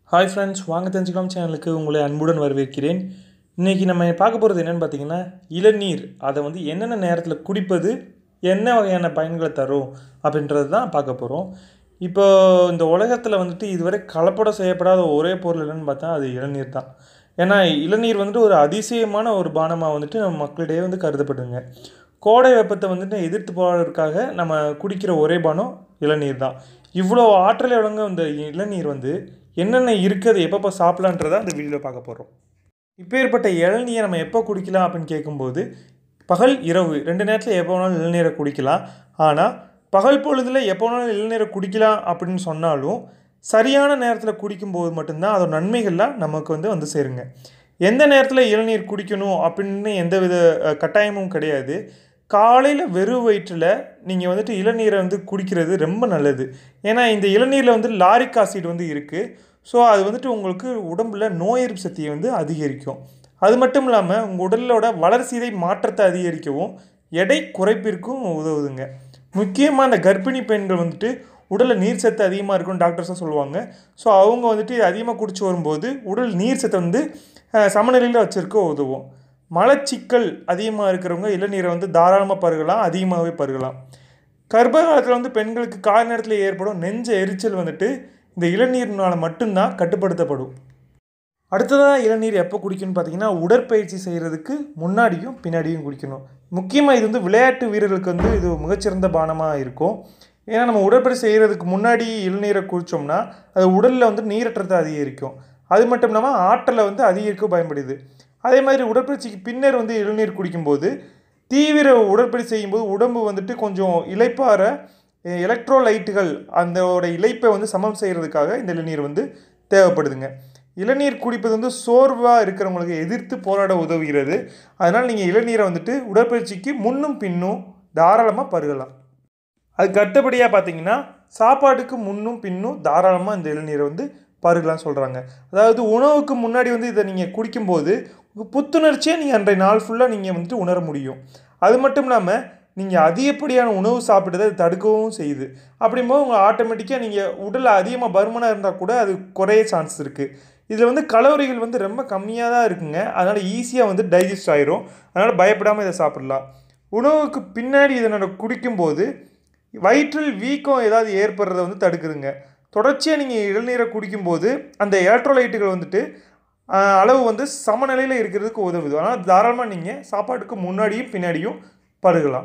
hi friends வாங்க தெரிஞ்சுக்கலாம் சேனலுக்கு உங்களை அன்புடன் வரவேற்கிறேன் இன்றைக்கி நம்ம பார்க்க போகிறது என்னென்னு பார்த்தீங்கன்னா இளநீர் அதை வந்து என்னென்ன நேரத்தில் குடிப்பது என்ன வகையான பயன்களை தரும் அப்படின்றது தான் பார்க்க போகிறோம் இப்போ இந்த உலகத்தில் வந்துட்டு இதுவரை கலப்படம் செய்யப்படாத ஒரே பொருள் என்னென்னு பார்த்தா அது இளநீர் தான் ஏன்னா இளநீர் வந்துட்டு ஒரு அதிசயமான ஒரு பானமாக வந்துட்டு நம்ம மக்களிடையே வந்து கருதப்படுங்க கோடை வெப்பத்தை வந்துட்டு எதிர்த்து போவதற்காக நம்ம குடிக்கிற ஒரே பானம் இளநீர் தான் இவ்வளோ ஆற்றல் வழங்க இந்த இளநீர் வந்து என்னென்ன இருக்குது எப்பப்போ சாப்பிட்லான்றதை அந்த வீடியோவில் பார்க்க போகிறோம் இப்பேற்பட்ட இளநீரை நம்ம எப்போ குடிக்கலாம் அப்படின்னு கேட்கும்போது பகல் இரவு ரெண்டு நேரத்தில் எப்போ வேணாலும் இளநீரை குடிக்கலாம் ஆனால் பகல் பொழுதில் எப்போ வேணாலும் இளநீரை குடிக்கலாம் அப்படின்னு சொன்னாலும் சரியான நேரத்தில் குடிக்கும்போது மட்டும்தான் அதோட நன்மைகள்லாம் நமக்கு வந்து வந்து சேருங்க எந்த நேரத்தில் இளநீர் குடிக்கணும் அப்படின்னு எந்த வித அஹ், கட்டாயமும் கிடையாது காலையில் வெறும் வயிற்றில் நீங்கள் வந்துட்டு இளநீரை வந்து குடிக்கிறது ரொம்ப நல்லது ஏன்னா இந்த இளநீரில் வந்து லாரிக் ஆசிட் வந்து இருக்குது ஸோ அது வந்துட்டு உங்களுக்கு உடம்புல நோய் எதிர்ப்பு சக்தியை வந்து அதிகரிக்கும் அது மட்டும் இல்லாமல் உங்கள் உடலோட வளர்சிதை மாற்றத்தை அதிகரிக்கவும் எடை குறைப்பிற்கும் உதவுதுங்க முக்கியமாக அந்த கர்ப்பிணி பெண்கள் வந்துட்டு உடலில் நீர் சத்து அதிகமாக இருக்கும்னு டாக்டர்ஸும் சொல்லுவாங்க ஸோ அவங்க வந்துட்டு இது அதிகமாக குடிச்சு வரும்போது உடல் நீர் சத்தை வந்து அஹ், சமநிலையில் வச்சிருக்க உதவும் மலச்சிக்கல் அதிகமாக இருக்கிறவங்க இளநீரை வந்து தாராளமாக பருகலாம் அதிகமாகவே பருகலாம் கர்ப்ப காலத்தில் வந்து பெண்களுக்கு கால நேரத்தில் ஏற்படும் நெஞ்ச எரிச்சல் வந்துட்டு இந்த இளநீர்னால் மட்டும்தான் கட்டுப்படுத்தப்படும் அடுத்ததாக இளநீர் எப்போ குடிக்கணும்னு பார்த்தீங்கன்னா உடற்பயிற்சி செய்கிறதுக்கு முன்னாடியும் பின்னாடியும் குடிக்கணும் முக்கியமாக இது வந்து விளையாட்டு வீரர்களுக்கு வந்து இது மிகச்சிறந்த பானமாக இருக்கும் ஏன்னா நம்ம உடற்பயிற்சி செய்கிறதுக்கு முன்னாடி இளநீரை குடித்தோம்னா அது உடலில் வந்து நீரற்றத்தை அதிகரிக்கும் அது மட்டும் இல்லாமல் ஆற்றலை வந்து அதிகரிக்க பயன்படுது அதே மாதிரி உடற்பயிற்சிக்கு பின்னர் வந்து இளநீர் குடிக்கும்போது தீவிர உடற்பயிற்சி செய்யும்போது உடம்பு வந்துட்டு கொஞ்சம் இளைப்பாற எலக்ட்ரோலைட்டுகள் அந்தோட இளைப்பை வந்து சமம் செய்கிறதுக்காக இந்த இளநீர் வந்து தேவைப்படுதுங்க இளநீர் குடிப்பது வந்து சோர்வாக இருக்கிறவங்களுக்கு எதிர்த்து போராட உதவுகிறது அதனால் நீங்கள் இளநீரை வந்துட்டு உடற்பயிற்சிக்கு முன்னும் பின்னும் தாராளமாக பருகலாம் அதுக்கு அடுத்தபடியாக பார்த்தீங்கன்னா சாப்பாட்டுக்கு முன்னும் பின்னும் தாராளமாக இந்த இளநீரை வந்து பருகலாம் சொல்கிறாங்க அதாவது உணவுக்கு முன்னாடி வந்து இதை நீங்கள் குடிக்கும்போது உங்கள் புத்துணர்ச்சியாக நீங்கள் அன்றைய நாள் ஃபுல்லாக நீங்கள் வந்துட்டு உணர முடியும் அது மட்டும் இல்லாமல் நீங்கள் அதிகப்படியான உணவு சாப்பிட்டதை அது தடுக்கவும் செய்யுது அப்படிங்கும்போது உங்கள் ஆட்டோமேட்டிக்காக நீங்கள் உடலில் அதிகமாக பருமனாக இருந்தால் கூட அது குறைய சான்ஸ் இருக்குது இதில் வந்து கலோரிகள் வந்து ரொம்ப கம்மியாக தான் இருக்குங்க அதனால் ஈஸியாக வந்து டைஜஸ்ட் ஆயிரும் அதனால் பயப்படாமல் இதை சாப்பிடலாம் உணவுக்கு பின்னாடி இதை நம்ம குடிக்கும்போது வயிற்றில் வீக்கம் ஏதாவது ஏற்படுறதை வந்து தடுக்குதுங்க தொடர்ச்சியாக நீங்கள் இளநீரை குடிக்கும்போது அந்த எலக்ட்ரோலைட்டுகள் வந்துட்டு ஆஹ், அளவு வந்து சமநிலையில் இருக்கிறதுக்கு உதவுது ஆனால் தாராளமாக நீங்கள் சாப்பாட்டுக்கு முன்னாடியும் பின்னாடியும் பருகலாம்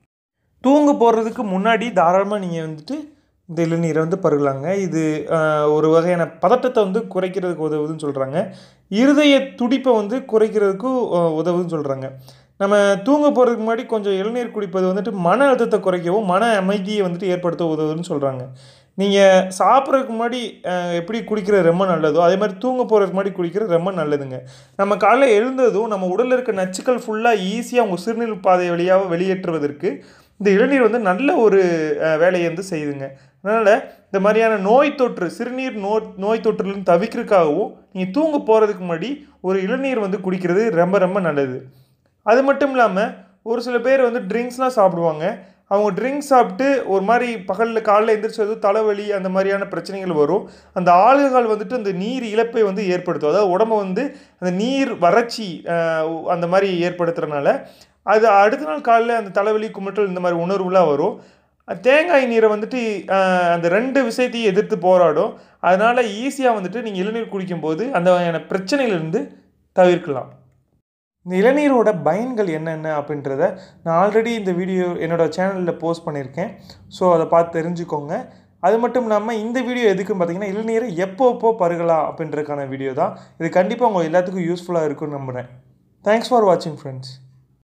தூங்க போகிறதுக்கு முன்னாடி தாராளமாக நீங்கள் வந்துட்டு இந்த இளநீரை வந்து பருகலாங்க இது ஆஹ், ஒரு வகையான பதட்டத்தை வந்து குறைக்கிறதுக்கு உதவுதுன்னு சொல்கிறாங்க இருதய துடிப்பை வந்து குறைக்கிறதுக்கும் ஆஹ், உதவுதுன்னு சொல்கிறாங்க நம்ம தூங்க போகிறதுக்கு முன்னாடி கொஞ்சம் இளநீர் குடிப்பது வந்துட்டு மன அழுத்தத்தை குறைக்கவும் மன அமைதியை வந்துட்டு ஏற்படுத்த உதவுதுன்னு சொல்கிறாங்க நீங்கள் சாப்பிட்றதுக்கு முன்னாடி ஆஹ், எப்படி குடிக்கிறது ரொம்ப நல்லதோ அதே மாதிரி தூங்க போகிறதுக்கு முன்னாடி குடிக்கிறது ரொம்ப நல்லதுங்க நம்ம காலைல எழுந்ததும் நம்ம உடலில் இருக்க நச்சுக்கள் ஃபுல்லாக ஈஸியாக உங்கள் சிறுநீர் பாதை வழியாக வெளியேற்றுவதற்கு இந்த இளநீர் வந்து நல்ல ஒரு அஹ், வேலையை வந்து செய்யுதுங்க அதனால் இந்த மாதிரியான நோய் தொற்று சிறுநீர் நோய் நோய் தொற்றுலேருந்து தவிர்க்கிறதுக்காகவும் நீங்கள் தூங்க போகிறதுக்கு முன்னாடி ஒரு இளநீர் வந்து குடிக்கிறது ரொம்ப ரொம்ப நல்லது அது மட்டும் இல்லாமல் ஒரு சில பேர் வந்து ட்ரிங்க்ஸ்லாம் சாப்பிடுவாங்க அவங்க ட்ரிங்க்ஸ் சாப்பிட்டு ஒரு மாதிரி பகலில் காலைல எந்திரிச்சது தலைவலி அந்த மாதிரியான பிரச்சனைகள் வரும் அந்த ஆல்கஹால் வந்துட்டு அந்த நீர் இழப்பை வந்து ஏற்படுத்தும் அதாவது உடம்பு வந்து அந்த நீர் வறட்சி அஹ், அந்த மாதிரி ஏற்படுத்துறதுனால அது அடுத்த நாள் காலையில் அந்த தலைவலி குமட்டல் இந்த மாதிரி உணர்வுலாம் வரும் தேங்காய் நீரை வந்துட்டு அஹ், அந்த ரெண்டு விஷயத்தையும் எதிர்த்து போராடும் அதனால் ஈஸியாக வந்துட்டு நீங்கள் இளநீர் குடிக்கும்போது அந்த வகையான பிரச்சனையிலிருந்து தவிர்க்கலாம் இந்த இளநீரோட பயன்கள் என்னென்ன அப்படின்றத நான் ஆல்ரெடி இந்த வீடியோ என்னோடய சேனலில் போஸ்ட் பண்ணியிருக்கேன் ஸோ அதை பார்த்து தெரிஞ்சுக்கோங்க அது மட்டும் இல்லாமல் இந்த வீடியோ எதுக்குன்னு பார்த்தீங்கன்னா இளநீரை எப்போ எப்போ பருகலாம் அப்படின்றதுக்கான வீடியோ தான் இது கண்டிப்பாக உங்கள் எல்லாத்துக்கும் யூஸ்ஃபுல்லாக இருக்கும்னு நம்புகிறேன் தேங்க்ஸ் ஃபார் வாட்சிங் ஃப்ரெண்ட்ஸ்